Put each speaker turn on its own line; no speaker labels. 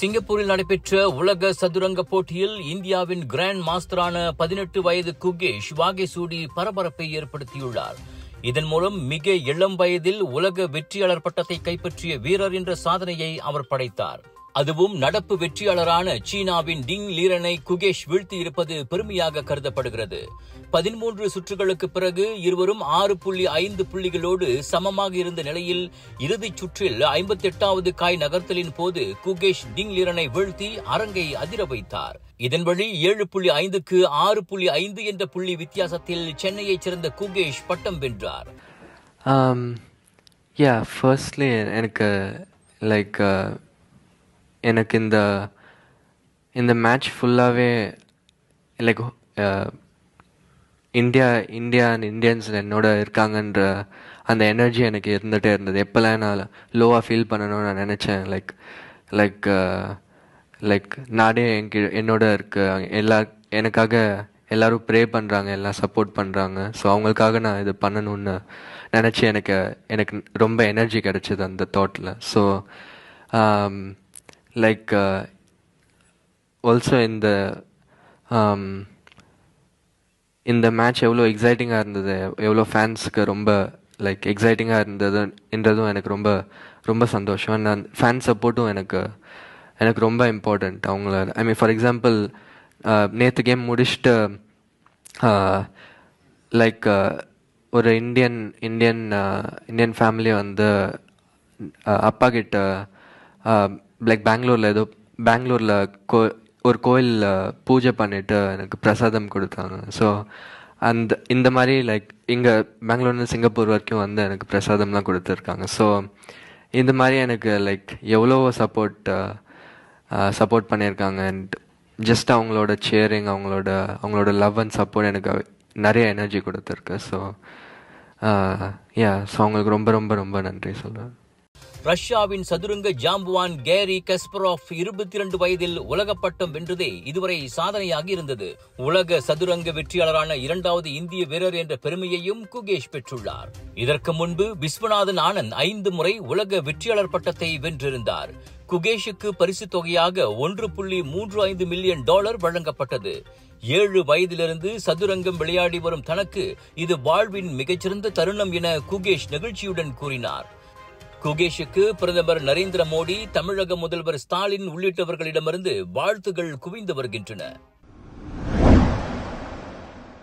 சிங்கப்பூரில் நடைபெற்ற உலக சதுரங்க போட்டியில் இந்தியாவின் கிராண்ட் மாஸ்டரான பதினெட்டு வயது குகேஷ் வாகைசூடி பரபரப்பை ஏற்படுத்தியுள்ளார் இதன் மூலம் மிக இளம் வயதில் உலக வெற்றியாளர் பட்டத்தை கைப்பற்றிய வீரர் என்ற சாதனையை அவர் படைத்தார் அதுவும் நடப்பு வெற்றியாளரான சீனாவின் டிங் லீரனை குகேஷ் வீழ்த்தி இருப்பது பெருமையாக கருதப்படுகிறது பதிமூன்று சுற்றுகளுக்கு பிறகு இருவரும் ஆறு புள்ளி ஐந்து புள்ளிகளோடு சமமாக இருந்த நிலையில் இறுதிச் சுற்றில் ஐம்பத்தி எட்டாவது காய் நகர்த்தலின் போது குகேஷ் டிங் லீரனை வீழ்த்தி அரங்கை அதிர வைத்தார் இதன் வழி ஏழு புள்ளி ஐந்துக்கு ஆறு புள்ளி ஐந்து என்ற புள்ளி வித்தியாசத்தில் சென்னையைச் சேர்ந்த குகேஷ் பட்டம் வென்றார்
யா ஃபர்ஸ்ட்லி எனக்கு லைக் எனக்கு இந்த இந்த மேட்ச் ஃபுல்லாகவே like India India and Indians என்னோட இருக்காங்கன்ற அந்த எனர்ஜி எனக்கு இருந்துகிட்டே இருந்தது எப்போல்லாம் நான் லோவாக ஃபீல் பண்ணணும்னு நான் நினச்சேன் லைக் லைக் லைக் நாடே என்கி என்னோட இருக்கு எல்லா எனக்காக எல்லாரும் ப்ரே பண்ணுறாங்க எல்லாம் சப்போர்ட் பண்ணுறாங்க ஸோ அவங்களுக்காக நான் இது பண்ணணும்னு நினச்சி எனக்கு எனக்கு ரொம்ப எனர்ஜி கிடச்சிது அந்த தாட்டில் ஸோ லைக் ஆல்சோ இந்த இந்த மேட்ச் எவ்வளோ எக்ஸைட்டிங்காக இருந்தது எவ்வளோ ஃபேன்ஸுக்கு ரொம்ப லைக் எக்ஸைட்டிங்காக இருந்தது என்றதும் எனக்கு ரொம்ப ரொம்ப சந்தோஷம் நான் ஃபேன் சப்போர்ட்டும் எனக்கு எனக்கு ரொம்ப இம்பார்ட்டண்ட் அவங்கள ஐ மீன் ஃபார் எக்ஸாம்பிள் நேற்று கேம் முடிச்சுட்டு லைக் ஒரு இந்தியன் இந்தியன் இந்தியன் ஃபேமிலி வந்து அப்பா கிட்ட லைக் பெங்களூரில் ஏதோ பெங்களூரில் கோ ஒரு கோயிலில் பூஜை பண்ணிவிட்டு எனக்கு பிரசாதம் கொடுத்தாங்க ஸோ அந்த இந்த மாதிரி லைக் இங்கே பெங்களூர்லேருந்து சிங்கப்பூர் வரைக்கும் வந்து எனக்கு பிரசாதம்லாம் கொடுத்துருக்காங்க ஸோ இந்த மாதிரி எனக்கு லைக் எவ்வளோ சப்போர்ட் சப்போர்ட் பண்ணியிருக்காங்க அண்ட் ஜஸ்ட் அவங்களோட சேரிங் அவங்களோட அவங்களோட லவ் அண்ட் சப்போர்ட் எனக்கு நிறைய எனர்ஜி கொடுத்துருக்கு ஸோ யா ஸோ அவங்களுக்கு ரொம்ப ரொம்ப ரொம்ப நன்றி சொல்கிறேன்
ரஷ்யாவின் சதுரங்க ஜாம்புவான் கேரி கஸ்பரோஃப் இருபத்தி இரண்டு வயதில் உலக பட்டம் வென்றதே இதுவரை சாதனையாக இருந்தது உலக சதுரங்க வெற்றியாளரான இரண்டாவது இந்திய வீரர் என்ற பெருமையையும் குகேஷ் பெற்றுள்ளார் இதற்கு முன்பு விஸ்வநாதன் ஆனந்த் ஐந்து முறை உலக வெற்றியாளர் பட்டத்தை வென்றிருந்தார் குகேஷுக்கு பரிசு தொகையாக ஒன்று புள்ளி மூன்று ஐந்து மில்லியன் டாலர் வழங்கப்பட்டது ஏழு வயதிலிருந்து சதுரங்கம் விளையாடி வரும் தனக்கு இது வாழ்வின் மிகச்சிறந்த தருணம் என குகேஷ் நெகிழ்ச்சியுடன் கூறினார் குகேஷுக்கு பிரதமர் நரேந்திர மோடி தமிழக முதல்வர் ஸ்டாலின் உள்ளிட்டவர்களிடமிருந்து வாழ்த்துகள் குவிந்து வருகின்றன